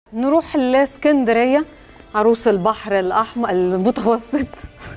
نروح لاسكندريه عروس البحر الاحمر المتوسط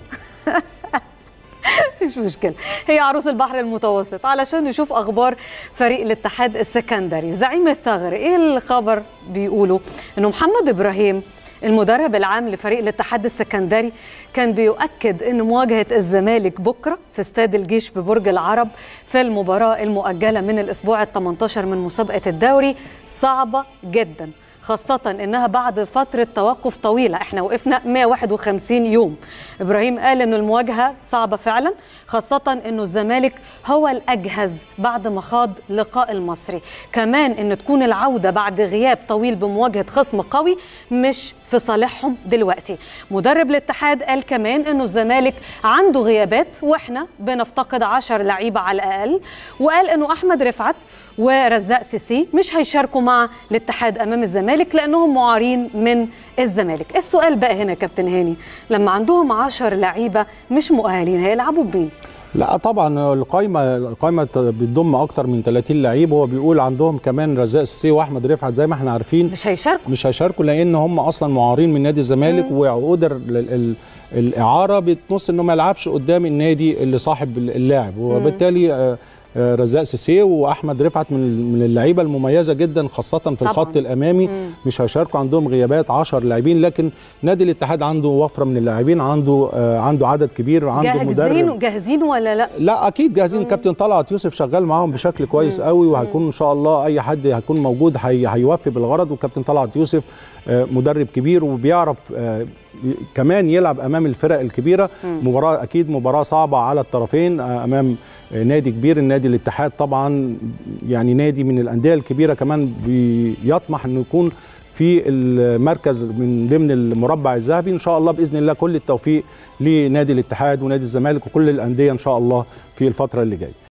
مش مشكلة هي عروس البحر المتوسط علشان نشوف أخبار فريق الاتحاد السكندري زعيم الثغر إيه الخبر بيقولوا إنه محمد إبراهيم المدرب العام لفريق الاتحاد السكندري كان بيؤكد ان مواجهه الزمالك بكره في استاد الجيش ببرج العرب في المباراه المؤجله من الاسبوع ال 18 من مسابقه الدوري صعبه جدا خاصة إنها بعد فترة توقف طويلة إحنا وقفنا 151 يوم إبراهيم قال إنه المواجهة صعبة فعلا خاصة إنه الزمالك هو الأجهز بعد ما خاض لقاء المصري كمان إن تكون العودة بعد غياب طويل بمواجهة خصم قوي مش في صالحهم دلوقتي مدرب الاتحاد قال كمان إنه الزمالك عنده غيابات وإحنا بنفتقد 10 لعيبة على الأقل وقال إنه أحمد رفعت ورزاق سيسي مش هيشاركوا مع الاتحاد امام الزمالك لانهم معارين من الزمالك السؤال بقى هنا كابتن هاني لما عندهم 10 لعيبه مش مؤهلين هيلعبوا بمين لا طبعا القايمه القايمه بتضم اكتر من 30 لعيب هو بيقول عندهم كمان رزاق سيسي واحمد رفعت زي ما احنا عارفين مش هيشاركوا مش هيشاركوا لان هم اصلا معارين من نادي الزمالك وعقود الاعاره بتنص انه ما يلعبش قدام النادي اللي صاحب اللاعب وبالتالي رزاق سيسي واحمد رفعت من من اللعيبه المميزه جدا خاصه في طبعا. الخط الامامي مم. مش هيشاركوا عندهم غيابات 10 لاعبين لكن نادي الاتحاد عنده وفره من اللاعبين عنده آه عنده عدد كبير عنده جاهزين مدرب جاهزين ولا لا لا اكيد جاهزين كابتن طلعت يوسف شغال معاهم بشكل كويس مم. قوي وهيكون ان شاء الله اي حد هيكون موجود هي هيوفي بالغرض وكابتن طلعت يوسف آه مدرب كبير وبيعرف آه كمان يلعب امام الفرق الكبيره مم. مباراه اكيد مباراه صعبه على الطرفين امام نادي كبير النادي الاتحاد طبعا يعني نادي من الانديه الكبيره كمان بيطمح انه يكون في المركز من ضمن المربع الذهبي ان شاء الله باذن الله كل التوفيق لنادي الاتحاد ونادي الزمالك وكل الانديه ان شاء الله في الفتره اللي جايه